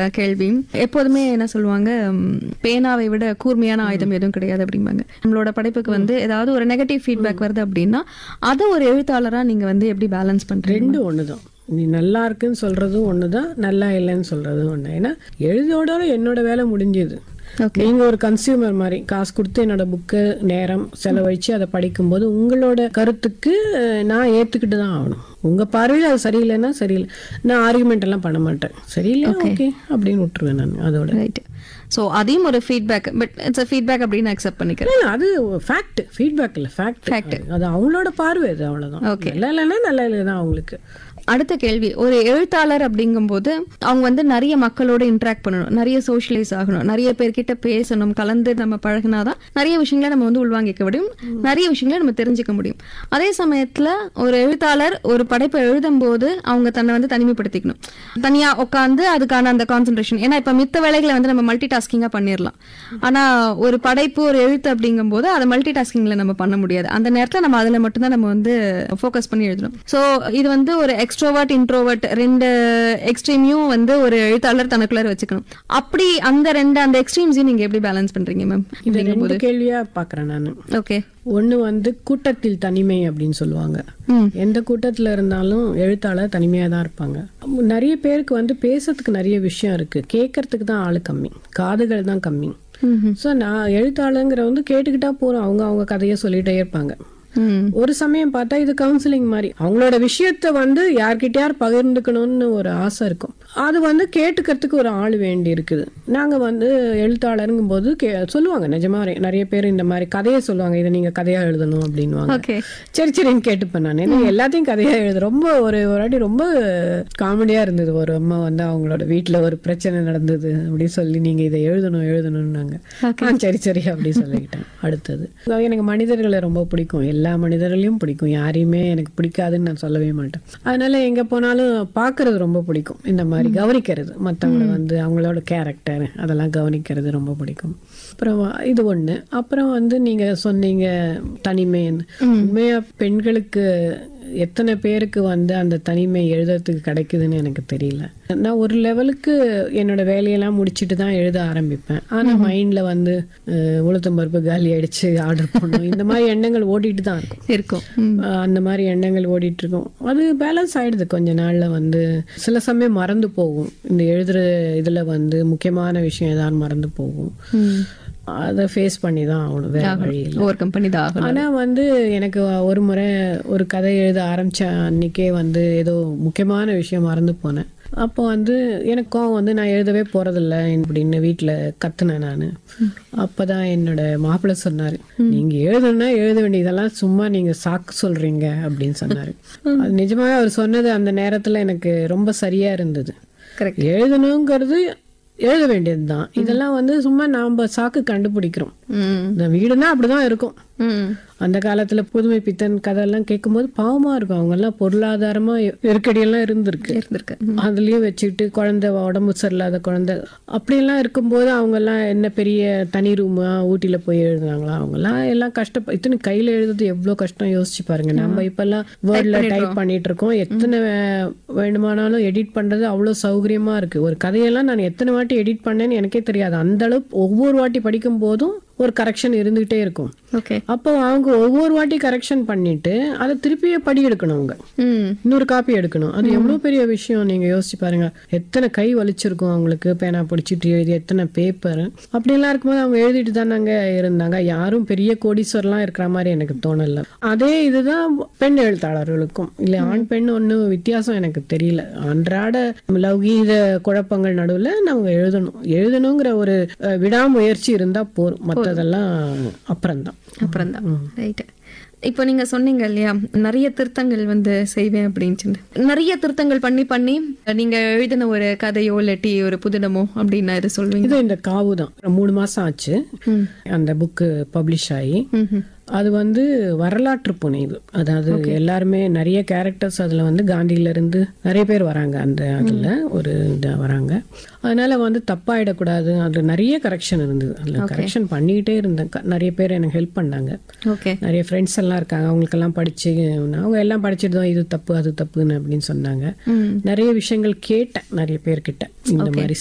கேள்வி எப்போதுமே என்ன சொல்லுவாங்க ம், பேனாவை விட கூர்மையான ஆயுதம் எதுவும் கிடையாது அப்படிம்பாங்க நம்மளோட படைப்புக்கு வந்து ஏதாவது ஒரு நெகட்டிவ் ஃபீட்பேக் வருது அப்படின்னா அதை ஒரு எழுத்தாளரா நீங்க வந்து எப்படி பேலன்ஸ் பண்றீங்க ரெண்டு ஒன்று தான் நீ நல்லா இருக்குன்னு சொல்றதும் ஒன்று தான் நல்லா இல்லைன்னு சொல்றதும் ஒன்று ஏன்னா எழுதியோட என்னோட வேலை முடிஞ்சது ஓகே நீங்க ஒரு கன்சியூமர் மாதிரி காசு கொடுத்து என்னோட புக்கு நேரம் செலவழிச்சு அதை படிக்கும்போது உங்களோட கருத்துக்கு அஹ், நான் ஏத்துக்கிட்டு தான் ஆகணும் உங்க பார்வையில் அது சரியில்லைன்னா சரியில்லை நான் ஆர்குமெண்ட் எல்லாம் பண்ண மாட்டேன் சரியில்லை ஓகே அப்படின்னு விட்டுருவேன் நான் அதோட ரைட் ஸோ அதையும் ஒரு ஃபீட்பேக் பட் இட்ஸ் ஃபீட்பேக் அப்படின்னு அக்செப்ட் பண்ணிக்கிறேன் இல்ல, அது ஃபேக்ட் ஃபீட்பேக் இல்லை ஃபேக்ட் Fact. அது அவங்களோட பார்வை அது அவ்வளவுதான் நல்லா இல்லைன்னா நல்லா இல்லை தான் அவங்களுக்கு அடுத்த கேள்வி ஒரு எழுத்தாளர் அப்படிங்கும்போது அவங்க வந்து நிறைய மக்களோட இன்ட்ராக்ட் பண்ணணும் நிறைய சோஷியலைஸ் ஆகணும் நிறைய பேர்கிட்ட பேசணும் கலந்து நம்ம பழகினாதான் நிறைய விஷயங்களை நம்ம வந்து உள்வாங்கிக்க முடியும் நிறைய விஷயங்களை நம்ம தெரிஞ்சுக்க முடியும் அதே சமயத்துல ஒரு எழுத்தாளர் ஒரு படைப்பை எழுதும் போது அவங்க தன்னை வந்து தனிமைப்படுத்திக்கணும் தனியா உட்காந்து அதுக்கான அந்த கான்சென்ட்ரேஷன் ஏன்னா இப்ப மித்த வேலைகளை வந்து நம்ம மல்டி டாஸ்கிங்கா பண்ணிடலாம் ஆனா ஒரு படைப்பு ஒரு எழுத்து அப்படிங்கும்போது அதை மல்டி டாஸ்கிங்ல நம்ம பண்ண முடியாது அந்த நேரத்துல நம்ம அதுல மட்டும்தான் நம்ம வந்து ஃபோக்கஸ் பண்ணி எழுதணும் சோ இது வந்து ஒரு எக்ஸ்ட்ரோவர்ட் இன்ட்ரோவர்ட் ரெண்டு எக்ஸ்ட்ரீமையும் வந்து ஒரு எழுத்தாளர் தனக்குள்ளார வச்சுக்கணும் அப்படி அந்த ரெண்டு அந்த எக்ஸ்ட்ரீம்ஸையும் நீங்க எப்படி பேலன்ஸ் பண்றீங்க மேம் இந்த ரெண்டு கேள்வியா பாக்குறேன் நான் ஓகே ஒண்ணு வந்து கூட்டத்தில் தனிமை அப்படின்னு சொல்லுவாங்க ம் எந்த கூட்டத்துல இருந்தாலும் எழுத்தாளர் தனிமையா தான் இருப்பாங்க நிறைய பேருக்கு வந்து பேசுறதுக்கு நிறைய விஷயம் இருக்கு கேட்கறதுக்கு தான் ஆளு கம்மி காதுகள் தான் கம்மி ம் ஸோ நான் எழுத்தாளங்கிற வந்து கேட்டுக்கிட்டா போறோம் அவங்க அவங்க கதையை சொல்லிட்டே இருப்பாங்க ம் ஒரு சமயம் பார்த்தா இது கவுன்சிலிங் மாதிரி அவங்களோட விஷயத்த வந்து யார்கிட்ட யார் பகிர்ந்துக்கணும்னு ஒரு ஆசை இருக்கும் அது வந்து கேட்டுக்கிறதுக்கு ஒரு ஆள் வேண்டி இருக்குது நாங்க வந்து எழுத்தாளருங்கும் போது கே சொல்லுவாங்க நிஜமா நிறைய பேர் இந்த மாதிரி கதையை சொல்லுவாங்க இதை நீங்க கதையா எழுதணும் அப்படின்னுவாங்க ஓகே சரி சரின்னு கேட்டுப்பேன் நான் ஏன்னா எல்லாத்தையும் கதையா எழுது ரொம்ப ஒரு ஒரு வாட்டி ரொம்ப காமெடியா இருந்தது ஒரு அம்மா வந்து அவங்களோட வீட்ல ஒரு பிரச்சனை நடந்தது அப்படி சொல்லி நீங்க இதை எழுதணும் எழுதணும்னாங்க ஆ சரி சரி அப்படி சொல்லிக்கிட்டேன் அடுத்தது அதாவது எனக்கு மனிதர்களை ரொம்ப பிடிக்கும் எல்லா மனிதர்களையும் பிடிக்கும் யாரையுமே எனக்கு பிடிக்காதுன்னு நான் சொல்லவே மாட்டேன் அதனால எங்க போனாலும் பார்க்கிறது ரொம்ப பிடிக்கும் இந்த மாதிரி கவனிக்கிறது மற்றவங்கள வந்து அவங்களோட கேரக்டர் அதெல்லாம் கவனிக்கிறது ரொம்ப பிடிக்கும் அப்புறம் இது ஒண்ணு அப்புறம் வந்து நீங்க சொன்னீங்க தனிமைன்னு உண்மையா பெண்களுக்கு எத்தனை பேருக்கு வந்து அந்த தனிமை எழுதுறதுக்கு கிடைக்குதுன்னு எனக்கு தெரியல நான் ஒரு லெவலுக்கு என்னோட வேலையெல்லாம் முடிச்சுட்டு தான் எழுத ஆரம்பிப்பேன் ஆனா மைண்ட்ல வந்து அஹ், உளுத்தம் பருப்பு காலி அடிச்சு ஆர்டர் பண்ணணும் இந்த மாதிரி எண்ணங்கள் ஓடிட்டு தான் இருக்கும் இருக்கும் ம் அஹ், அந்த மாதிரி எண்ணங்கள் ஓடிட்டு இருக்கும் அது பேலன்ஸ் ஆயிடுது கொஞ்ச நாள்ல வந்து சில சமயம் மறந்து போகும் இந்த எழுதுற இதுல வந்து முக்கியமான விஷயம் ஏதாவது மறந்து போகும் ம் அதை ஃபேஸ் பண்ணி தான் ஆகணும் வேற வழி இல்லை ஓவர் கம்பெனி தான் ஆகணும் ஆனா வந்து எனக்கு ஒரு முறை ஒரு கதை எழுத ஆரம்பிச்ச அன்னைக்கே வந்து ஏதோ முக்கியமான விஷயம் மறந்து போனேன் அப்போ வந்து எனக்கு கோவம் வந்து நான் எழுதவே போறதில்ல அப்படின்னு வீட்டுல கத்துனேன் நான் அப்பதான் என்னோட மாப்பிள்ளை சொன்னாரு நீங்க எழுதணும்னா எழுத வேண்டியதெல்லாம் சும்மா நீங்க சாக்கு சொல்றீங்க அப்படின்னு சொன்னாரு அது நிஜமாவே அவர் சொன்னது அந்த நேரத்துல எனக்கு ரொம்ப சரியா இருந்தது கரெக்ட் எழுதணுங்கிறது எழுத வேண்டியதுதான் இதெல்லாம் வந்து சும்மா நாம சாக்கு கண்டுபிடிக்கிறோம் ம் இந்த வீடுனா அப்படிதான் இருக்கும் ம் அந்த காலத்துல புதுமை பித்தன் கதையெல்லாம் கேட்கும்போது பாவமா இருக்கும் அவங்க எல்லாம் பொருளாதாரமா நெருக்கடியெல்லாம் இருந்திருக்கு இருந்திருக்கு அதுலயும் வச்சுக்கிட்டு குழந்தை உடம்பு சரியில்லாத குழந்தை அப்படியெல்லாம் இருக்கும்போது அவங்க எல்லாம் என்ன பெரிய தனி ரூமா ஊட்டியில போய் எழுதுனாங்களா அவங்க எல்லாம் எல்லாம் கஷ்டம் இத்தனை கையில எழுதுறது எவ்வளவு கஷ்டம் யோசிச்சு பாருங்க நம்ம இப்பெல்லாம் வேர்ட்ல டைப் பண்ணிட்டு இருக்கோம் எத்தனை வே- வேணுமானாலும் எடிட் பண்றது அவ்வளவு சௌகரியமா இருக்கு ஒரு கதையெல்லாம் நான் எத்தனை வாட்டி எடிட் பண்ணேன்னு எனக்கே தெரியாது அந்த அளவுக்கு ஒவ்வொரு வாட்டி படிக்கும் போதும் ஒரு கரெக்ஷன் இருந்துகிட்டே இருக்கும் ஓகே அப்போ அவங்க ஒவ்வொரு வாட்டி கரெக்ஷன் பண்ணிட்டு அதை திருப்பியே படி எடுக்கணும் அவங்க ம் இன்னொரு காப்பி எடுக்கணும் அது எவ்வளவு பெரிய விஷயம் நீங்க யோசிச்சு பாருங்க எத்தனை கை வலிச்சிருக்கும் அவங்களுக்கு பேனா பிடிச்சிட்டு எழுதி எத்தனை பேப்பர் அப்படியெல்லாம் இருக்கும்போது அவங்க எழுதிட்டு தானாங்க இருந்தாங்க யாரும் பெரிய கோடீஸ்வரர்லாம் இருக்கிற மாதிரி எனக்கு தோணல அதே இதுதான் பெண் எழுத்தாளர்களுக்கும் இல்ல ஆண் பெண் ஒன்றும் வித்தியாசம் எனக்கு தெரியல அன்றாட லௌகீக குழப்பங்கள் நடுவுல நம்ம எழுதணும் எழுதணுங்கிற ஒரு அஹ், விடாமுயற்சி இருந்தா போதும் மற்றதெல்லாம் அப்புறம்தான் அப்புறம் தான் ரைட் இப்போ நீங்க சொன்னீங்க இல்லையா நிறைய திருத்தங்கள் வந்து செய்வேன் அப்படின்னு சொல்லி நிறைய திருத்தங்கள் பண்ணி பண்ணி நீங்க எழுதின ஒரு கதையோ இல்லாட்டி ஒரு புதினமோ அப்படின்னு இது சொல்வீங்க இது இந்த காவு தான் மூணு மாசம் ஆச்சு ம். அந்த புக்கு பப்ளிஷ் ஆகி ம்ஹும். அது வந்து வரலாற்று புனைவு அதாவது எல்லாருமே நிறைய கேரக்டர்ஸ் அதுல வந்து காந்தியில இருந்து நிறைய பேர் வராங்க அந்த அதுல ஒரு இதா வராங்க அதனால வந்து தப்பாயிடக்கூடாது அதுல நிறைய கரெக்ஷன் இருந்தது அதுல கரெக்ஷன் பண்ணிக்கிட்டே இருந்தேன் க- நிறைய பேர் எனக்கு ஹெல்ப் பண்ணாங்க ஓகே நிறைய ஃப்ரெண்ட்ஸ் எல்லாம் இருக்காங்க அவங்களுக்கெல்லாம் படிச்சு அவங்க எல்லாம் படிச்சுட்டு தான் இது தப்பு அது தப்புன்னு அப்படின்னு சொன்னாங்க ம் நிறைய விஷயங்கள் கேட்டேன் நிறைய பேர்கிட்ட இந்த மாதிரி